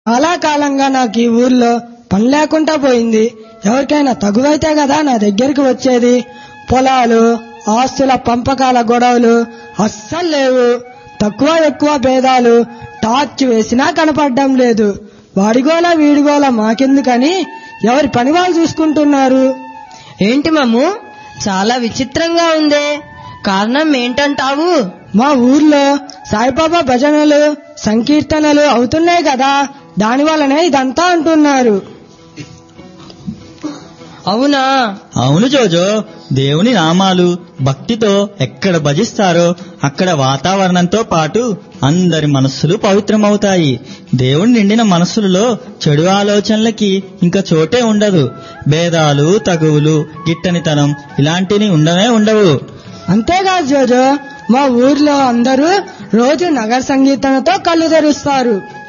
చాలా కాలంగా నాకు ఈ ఊర్లో పని లేకుండా పోయింది ఎవరికైనా తగువైతే కదా నా దగ్గరికి వచ్చేది పొలాలు ఆస్తుల పంపకాల గొడవలు అస్సలు లేవు తక్కువ ఎక్కువ భేదాలు టార్చ్ వేసినా కనపడడం లేదు వాడిగోల వీడిగోల మాకెందుకని ఎవరి పని వాళ్ళు చూసుకుంటున్నారు ఏంటి మమ్ము చాలా విచిత్రంగా ఉందే కారణం ఏంటంటావు మా ఊర్లో సాయిబాబా భజనలు సంకీర్తనలు అవుతున్నాయి కదా దాని వల్లనే ఇదంతా అంటున్నారు అవునా అవును జోజో దేవుని నామాలు భక్తితో ఎక్కడ భజిస్తారో అక్కడ వాతావరణంతో పాటు అందరి మనస్సులు పవిత్రమవుతాయి దేవుని నిండిన మనస్సులలో చెడు ఆలోచనలకి ఇంకా చోటే ఉండదు భేదాలు తగువులు గిట్టనితనం ఇలాంటివి ఉండనే ఉండవు అంతేకాదు జోజో మా ఊర్లో అందరూ రోజు నగర సంగీతంతో కళ్ళు తెరుస్తారు